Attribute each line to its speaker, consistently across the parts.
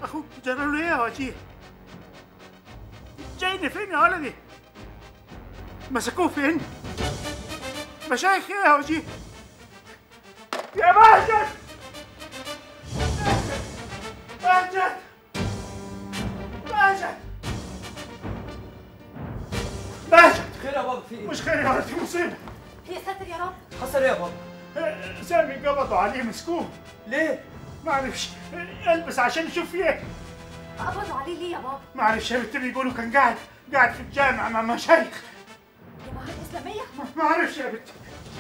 Speaker 1: اخوك جرى له ايه يا وجيه جايني فين يا ولدي مسكوه فين مشايخ ايه يا وجيه يا مهجد مهجد مهجد مهجد
Speaker 2: خير يا بابا في ايه؟
Speaker 1: مش خير يا ولدي مصيبه
Speaker 3: يا ساتر يا رب
Speaker 2: حصل ايه يا بابا؟
Speaker 1: آه، سامي قبضوا عليه مسكوه
Speaker 2: ليه؟
Speaker 1: ما اعرفش آه، البس عشان يشوف فيه ايه
Speaker 3: قبضوا عليه ليه يا بابا
Speaker 1: ما اعرفش يا بنت بيقولوا كان قاعد قاعد في الجامع مع مشايخ
Speaker 3: جماعات اسلاميه
Speaker 1: ما اعرفش يا بنت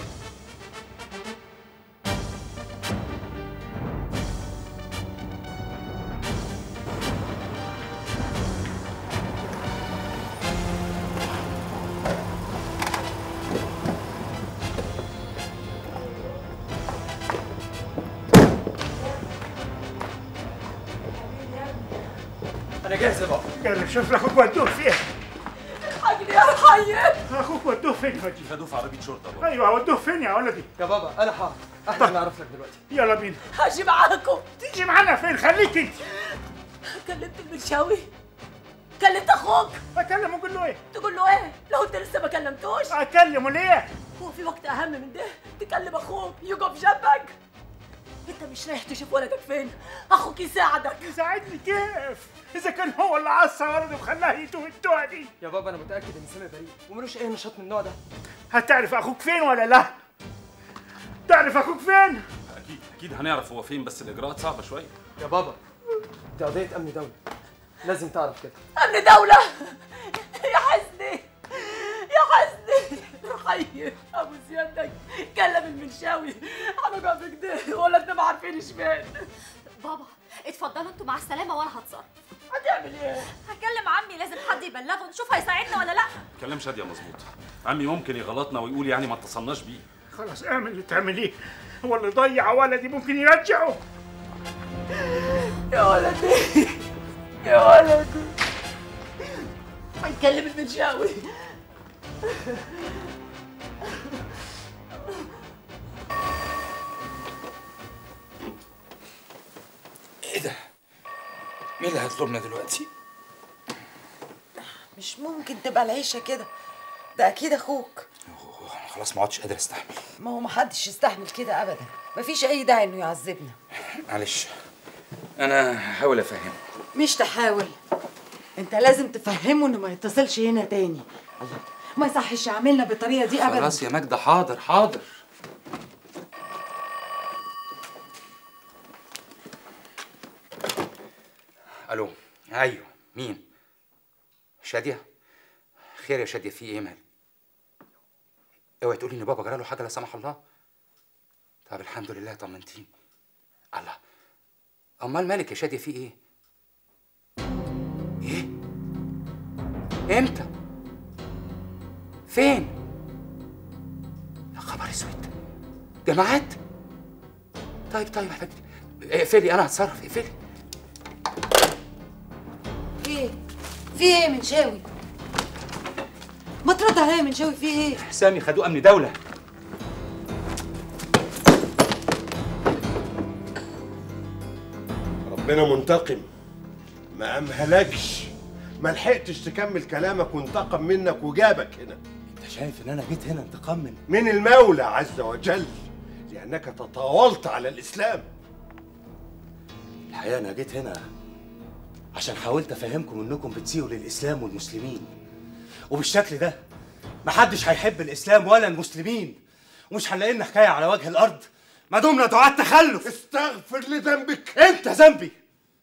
Speaker 2: انا جاهز يا بابا
Speaker 1: قال شوف اخوك ودوه فين
Speaker 3: حاجني يا حي
Speaker 1: اخوك ودوه فين يا وجيه
Speaker 4: خدوه في عربيه شرطه بابا
Speaker 1: ايوه ودوه فين يا ولدي
Speaker 2: يا بابا انا حاضر احنا نعرف لك دلوقتي
Speaker 1: يلا بينا
Speaker 3: هاجي معاكم
Speaker 1: تيجي معانا فين خليك انت
Speaker 3: كلمت المنشاوي كلمت اخوك
Speaker 1: اكلمه اقول له ايه
Speaker 3: تقول له ايه لو انت لسه ما كلمتوش
Speaker 1: اكلمه ليه
Speaker 3: هو في وقت اهم من ده تكلم اخوك يقف جنبك انت مش رايح تشوف ولدك فين اخوك يساعدك
Speaker 1: يساعدني كيف اذا كان هو اللي عصى ولده وخلاه يتوه التوه دي
Speaker 2: يا بابا انا متاكد ان سامي بريء وملوش اي نشاط من النوع ده
Speaker 1: هتعرف اخوك فين ولا لا تعرف اخوك فين
Speaker 4: اكيد اكيد هنعرف هو فين بس الاجراءات صعبه شويه
Speaker 2: يا بابا دي قضيه امن دوله لازم تعرف كده
Speaker 3: امن دولة يا حزني يا حزني رحيم ابو زيادك كلم المنشاوي انا قاعد كده ولا انت ما عارفينش فين
Speaker 5: بابا اتفضلوا انتوا مع السلامه وانا هتصرف
Speaker 3: هتعمل ايه؟
Speaker 5: هكلم عمي لازم حد يبلغه نشوف هيساعدنا ولا لا
Speaker 4: كلام شاديه مظبوط عمي ممكن يغلطنا ويقول يعني ما اتصلناش بيه
Speaker 1: خلاص اعمل اللي تعمليه هو اللي ضيع ولدي ممكن يرجعه
Speaker 3: يا ولدي يا ولدي هنكلم المنشاوي
Speaker 6: ايه ده؟ مين اللي هيطلبنا دلوقتي؟
Speaker 7: مش ممكن تبقى العيشة كده ده أكيد أخوك
Speaker 6: أوه، أنا خلاص ما عدتش قادر استحمل
Speaker 7: ما هو محدش يستحمل كده أبدا مفيش أي داعي إنه يعذبنا
Speaker 6: معلش انا هحاول افهمه
Speaker 7: مش تحاول أنت لازم تفهمه إنه ما يتصلش هنا تاني الله ما يصحش يعملنا بالطريقة دي أبدا
Speaker 6: خلاص يا ماجدة حاضر حاضر الو ايوه مين شاديه خير يا شاديه في ايه مال اوعي تقولي ان بابا جراله حاجه لا سمح الله طب الحمد لله طمنتيني الله امال مالك يا شاديه في ايه ايه امتى فين يا خبر اسود جماعات طيب طيب يا حبيبتي اقفلي انا هتصرف اقفلي
Speaker 7: في إيه؟ في إيه من شاوي؟ ما ترد عليا من شاوي في إيه؟
Speaker 6: سامي خدوه امن دوله
Speaker 8: ربنا منتقم ما امهلكش ما لحقتش تكمل كلامك وانتقم منك وجابك هنا
Speaker 9: انت شايف ان انا جيت هنا انتقام من
Speaker 8: من المولى عز وجل لانك تطاولت على الاسلام
Speaker 9: الحقيقه انا جيت هنا عشان حاولت افهمكم انكم بتسيئوا للاسلام والمسلمين وبالشكل ده محدش هيحب الاسلام ولا المسلمين ومش هنلاقي لنا حكايه على وجه الارض ما دمنا دعاة تخلف
Speaker 8: استغفر لذنبك
Speaker 9: انت ذنبي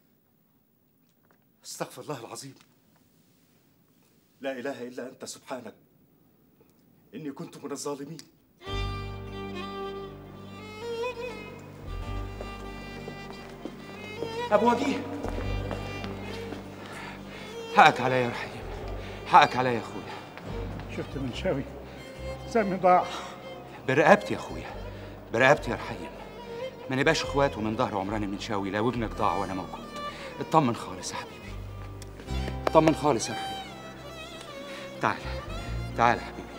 Speaker 9: استغفر الله العظيم لا اله الا انت سبحانك اني كنت من الظالمين
Speaker 6: ابو وجيه حقك عليا يا رحيم حقك عليا يا اخويا
Speaker 1: شفت من شاوي سامي ضاع
Speaker 6: برقبتي يا اخويا برقبتي يا رحيم ما نبقاش اخوات ومن ظهر عمران المنشاوي لو ابنك ضاع وانا موجود اطمن خالص يا حبيبي اطمن خالص يا رحيم تعال تعال يا حبيبي